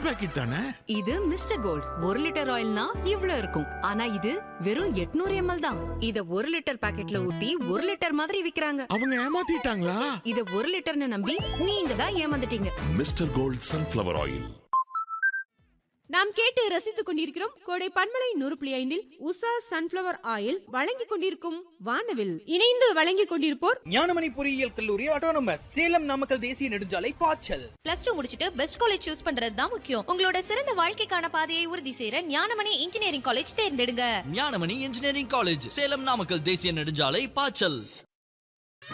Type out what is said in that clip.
packet தானே இது mister Gold ஒரு லிட்டர் ஆயில்னா இவ்ளோ இருக்கும் ஆனா இது வெறும் 800 எம்எல் தான் இத ஒரு லிட்டர் பாக்கெட்ல ஊத்தி ஒரு லிட்டர் மாதிரி விக்கிறாங்க அவங்க ஏமாத்திட்டாங்களா இத ஒரு லிட்டர்னு நம்பி நீங்க தான் ஏமாந்துட்டீங்க மிஸ்டர் கோல்ட் சன்ஃப்ளவர் ஆயில் நாம் கேட்டு ரசித்துக் கொண்டிருக்கிறோம் கோடை பன்மலை நூறு புள்ளி ஐந்தில் உஷா சன்ஃபிளவர் ஆயில் வழங்கிக் கொண்டிருக்கும் வானவில் இணைந்து வழங்கிக் கொண்டிருப்போர் ஞானமணி பொறியியல் கல்லூரி ஆட்டோனமஸ் சேலம் நாமக்கல் தேசிய நெடுஞ்சாலை பாய்ச்சல் பிளஸ் டூ முடிச்சிட்டு பெஸ்ட் காலேஜ் சூஸ் பண்றது தான் முக்கியம் உங்களோட சிறந்த வாழ்க்கைக்கான பாதையை உறுதி செய்யற ஞானமணி இன்ஜினியரிங் காலேஜ் தேர்ந்தெடுங்க ஞானமணி இன்ஜினியரிங் காலேஜ் சேலம் நாமக்கல் தேசிய நெடுஞ்சாலை பாய்ச்சல்